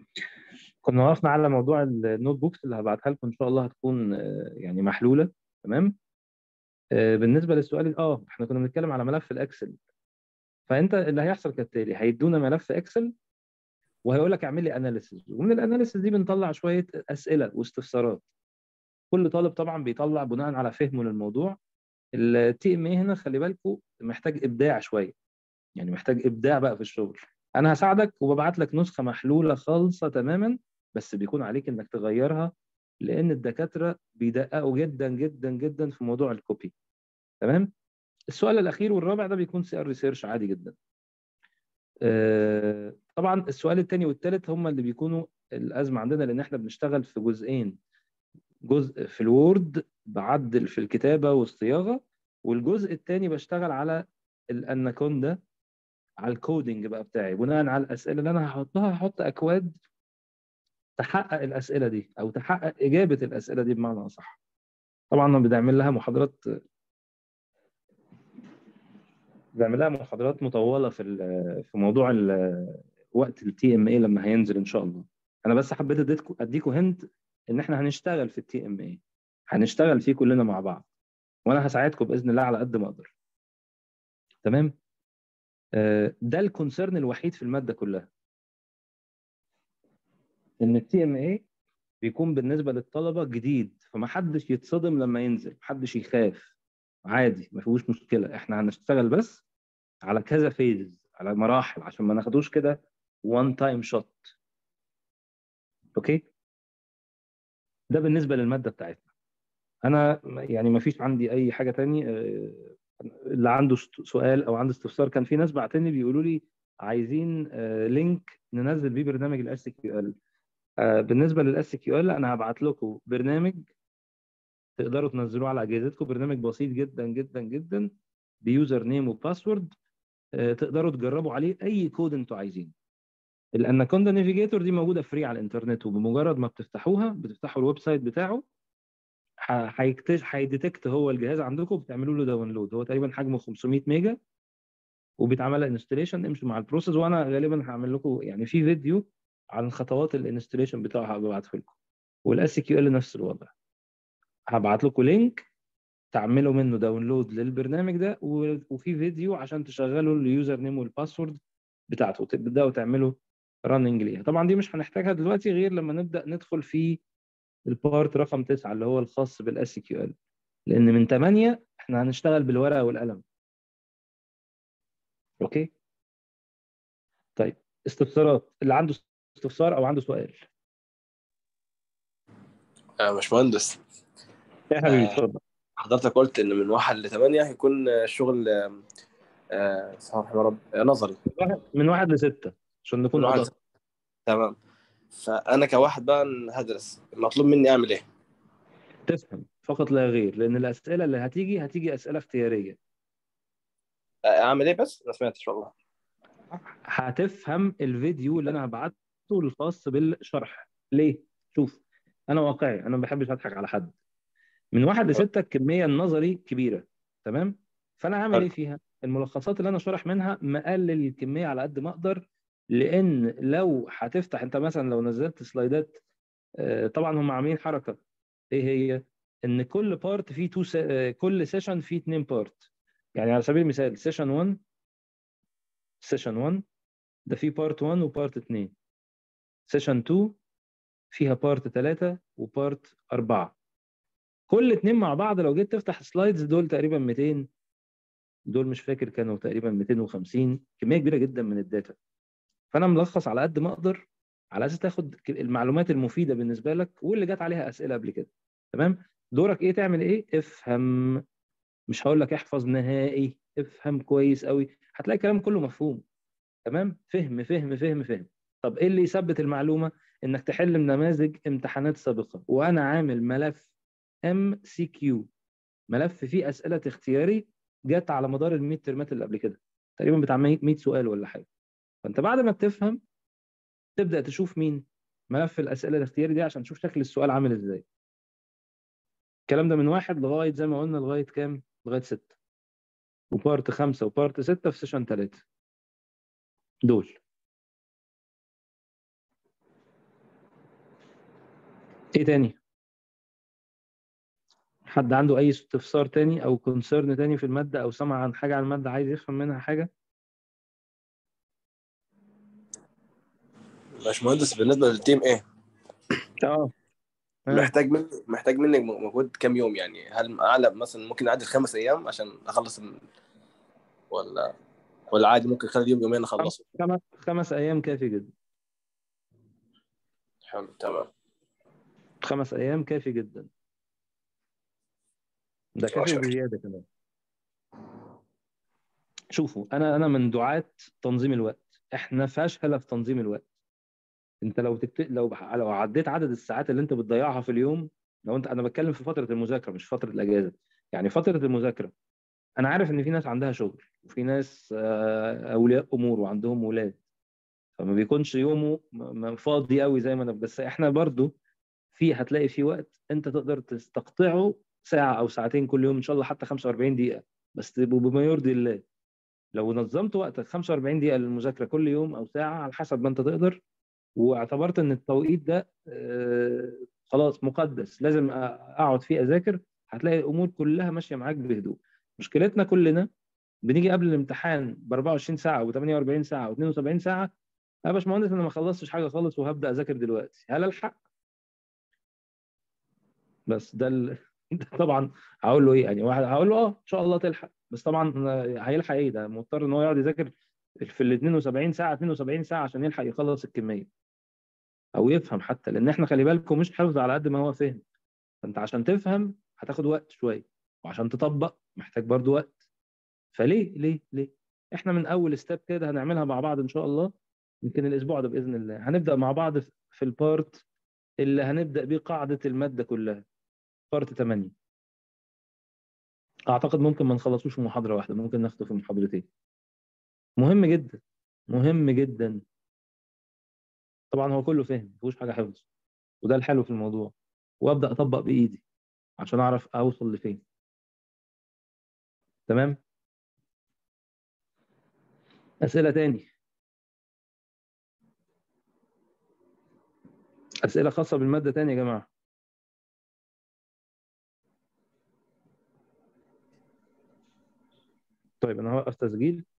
كنا وقفنا على موضوع النوت بوكس اللي هبعتها لكم ان شاء الله هتكون آه، يعني محلوله تمام آه، بالنسبه للسؤال اه احنا كنا بنتكلم على ملف الاكسل فانت اللي هيحصل كالتالي هيدونا ملف اكسل وهيقول لك اعمل لي اناليسيز ومن الاناليسيز دي بنطلع شويه اسئله واستفسارات كل طالب طبعا بيطلع بناء على فهمه للموضوع التي ام اي هنا خلي بالكم محتاج ابداع شويه يعني محتاج ابداع بقى في الشغل انا هساعدك وببعت لك نسخه محلوله خالصه تماما بس بيكون عليك انك تغيرها لان الدكاتره بيدققوا جدا جدا جدا في موضوع الكوبي تمام السؤال الاخير والرابع ده بيكون سي ار ريسيرش عادي جدا آه، طبعا السؤال الثاني والثالث هم اللي بيكونوا الازمه عندنا لان احنا بنشتغل في جزئين جزء في الوورد بعدل في الكتابه والصياغه والجزء الثاني بشتغل على الاناكوندا على الكودينج بقى بتاعي بناء على الاسئله اللي انا هحطها هحط اكواد تحقق الاسئله دي او تحقق اجابه الاسئله دي بمعنى اصح طبعا بنعمل لها محاضرات بنعمل لها محاضرات مطوله في ال- في موضوع ال- وقت التي ام اي لما هينزل ان شاء الله انا بس حبيت اديتكم اديكم هنت ان احنا هنشتغل في التي ام اي هنشتغل فيه كلنا مع بعض وانا هساعدكم باذن الله على قد ما اقدر تمام آه، ده الكونسيرن الوحيد في الماده كلها ان التي ام اي بيكون بالنسبه للطلبه جديد فما حدش يتصدم لما ينزل محدش يخاف عادي ما فيهوش مشكله احنا هنشتغل بس على كذا فيز على مراحل عشان ما ناخدوش كده وان تايم شوت اوكي ده بالنسبه للماده بتاعتنا انا يعني ما فيش عندي اي حاجه تاني آه، اللي عنده است- سؤال او عنده استفسار كان في ناس بعتني بيقولوا لي عايزين آه، لينك ننزل بيه برنامج الاس كيو ال بالنسبه للاس كيو ال انا هبعت لكم برنامج تقدروا تنزلوه على اجهزتكم برنامج بسيط جدا جدا جدا بيوزر نيم وباسورد آه، تقدروا تجربوا عليه اي كود انتوا عايزينه الاناكوندا نافيجيتور دي موجوده فري على الانترنت وبمجرد ما بتفتحوها بتفتحوا الويب سايت بتاعه ح- هيكتش هيديتكت هو الجهاز عندكم بتعملوا له داونلود هو تقريبا حجمه 500 ميجا وبيتعمل له انستليشن امشوا مع البروسيس وانا غالبا هعمل لكم يعني في فيديو عن خطوات الانستليشن بتاعه هبعته لكم والاس كيو ال نفس الوضع هبعت لكم لينك تعملوا منه داونلود للبرنامج ده و- وفي فيديو عشان تشغلوا اليوزر نيم والباسورد بتاعته وتبداوا تعملوا راننج ليها طبعا دي مش هنحتاجها دلوقتي غير لما نبدا ندخل في البارت رقم 9 اللي هو الخاص بالاس كيو ال لان من 8 احنا هنشتغل بالورقه والقلم اوكي طيب استفسارات اللي عنده استفسار او عنده سؤال آه، باشمهندس يا حبيبي آه. اتفضل حضرتك قلت ان من واحد لثمانية هيكون آه، الشغل آه، آه، سبحان الله رب آه، نظري من واحد لستة عشان نكون من واحد أدق. تمام فانا كواحد بقى هدرس المطلوب مني اعمل ايه؟ تفهم فقط لا غير لان الاسئله اللي هتيجي هتيجي اسئله اختياريه آه، اعمل ايه بس؟ ما سمعتش والله هتفهم الفيديو اللي انا هبعته الخاص بالشرح ليه شوف انا واقعي انا ما بحبش اضحك على حد من واحد لستة الكميه النظري كبيره تمام فانا هعمل حلو. ايه فيها الملخصات اللي انا شارح منها مقلل الكميه على قد ما اقدر لان لو هتفتح انت مثلا لو نزلت سلايدات آه، طبعا هم عاملين حركه ايه هي ان كل بارت فيه تو كل سيشن فيه اتنين بارت يعني على سبيل المثال سيشن 1 سيشن 1 ده فيه بارت 1 وبارت 2 سيشن 2 فيها بارت 3 وبارت 4 كل اتنين مع بعض لو جيت تفتح سلايدز دول تقريبا 200 دول مش فاكر كانوا تقريبا 250 كميه كبيره جدا من الداتا فانا ملخص على قد ما اقدر على اساس تاخد ك- المعلومات المفيده بالنسبه لك واللي جات عليها اسئله قبل كده تمام دورك ايه تعمل ايه افهم مش هقول لك احفظ نهائي افهم كويس قوي هتلاقي الكلام كله مفهوم تمام فهم فهم فهم فهم طب ايه اللي يثبت المعلومه انك تحل نماذج امتحانات سابقه وانا عامل ملف ام سي كيو ملف فيه اسئله اختياري جت على مدار ال 100 ترمات اللي قبل كده تقريبا بتاع 100 سؤال ولا حاجه فانت بعد ما بتفهم تبدا تشوف مين ملف الاسئله الاختياري دي عشان تشوف شكل السؤال عامل ازاي الكلام ده من واحد لغايه زي ما قلنا لغايه كام لغايه ستة وبارت خمسة وبارت ستة في سيشن ثلاثة دول ايه تاني حد عنده اي استفسار تاني او كونسيرن تاني في الماده او سمع عن حاجه عن الماده عايز يفهم منها حاجه باشمهندس بالنسبه للتيم ايه اه آه. محتاج مني محتاج منك مجهود كام يوم يعني هل اعلى مثلا ممكن اعدي خمس ايام عشان اخلص ال... ولا ولا عادي ممكن خلال يوم يومين اخلصه خمس خمس ايام كافي جدا حلو تمام خمس ايام كافي جدا ده كافي عشرة. وبزياده كمان شوفوا انا انا من دعاة تنظيم الوقت احنا فاشله في تنظيم الوقت انت لو تكت... لو لو عديت عدد الساعات اللي انت بتضيعها في اليوم لو انت انا بتكلم في فتره المذاكره مش فتره الاجازه يعني فتره المذاكره انا عارف ان في ناس عندها شغل وفي ناس آه، اولياء امور وعندهم ولاد فما بيكونش يومه م- م- فاضي قوي زي ما انا بس احنا برضو في هتلاقي في وقت انت تقدر تستقطعه ساعه او ساعتين كل يوم ان شاء الله حتى 45 دقيقه بس تبقوا بما يرضي الله لو نظمت وقتك 45 دقيقه للمذاكره كل يوم او ساعه على حسب ما انت تقدر واعتبرت ان التوقيت ده آه، خلاص مقدس لازم أ- اقعد فيه اذاكر هتلاقي الامور كلها ماشيه معاك بهدوء مشكلتنا كلنا بنيجي قبل الامتحان ب 24 ساعه و 48 ساعه و 72 ساعه يا باشمهندس انا ما خلصتش حاجه خالص وهبدا اذاكر دلوقتي هل الحق؟ بس ده ال... ده طبعا هقول له ايه يعني واحد هقول له اه ان شاء الله تلحق بس طبعا هيلحق ايه ده مضطر ان هو يقعد يذاكر في ال 72 ساعه 72 ساعه عشان يلحق يخلص الكميه او يفهم حتى لان احنا خلي بالكم مش حفظ على قد ما هو فهم فانت عشان تفهم هتاخد وقت شويه وعشان تطبق محتاج برضو وقت فليه ليه ليه احنا من اول ستيب كده هنعملها مع بعض ان شاء الله يمكن الاسبوع ده باذن الله هنبدا مع بعض في- في البارت اللي هنبدا بيه قاعده الماده كلها بارت 8 اعتقد ممكن ما نخلصوش في محاضره واحده ممكن ناخده في محاضرتين مهم جدا مهم جدا طبعا هو كله فهم مفيهوش حاجه حفظ وده الحلو في الموضوع وابدا اطبق بايدي عشان اعرف اوصل لفين تمام اسئله تاني اسئله خاصه بالماده تاني يا جماعه طيب انا هوقف تسجيل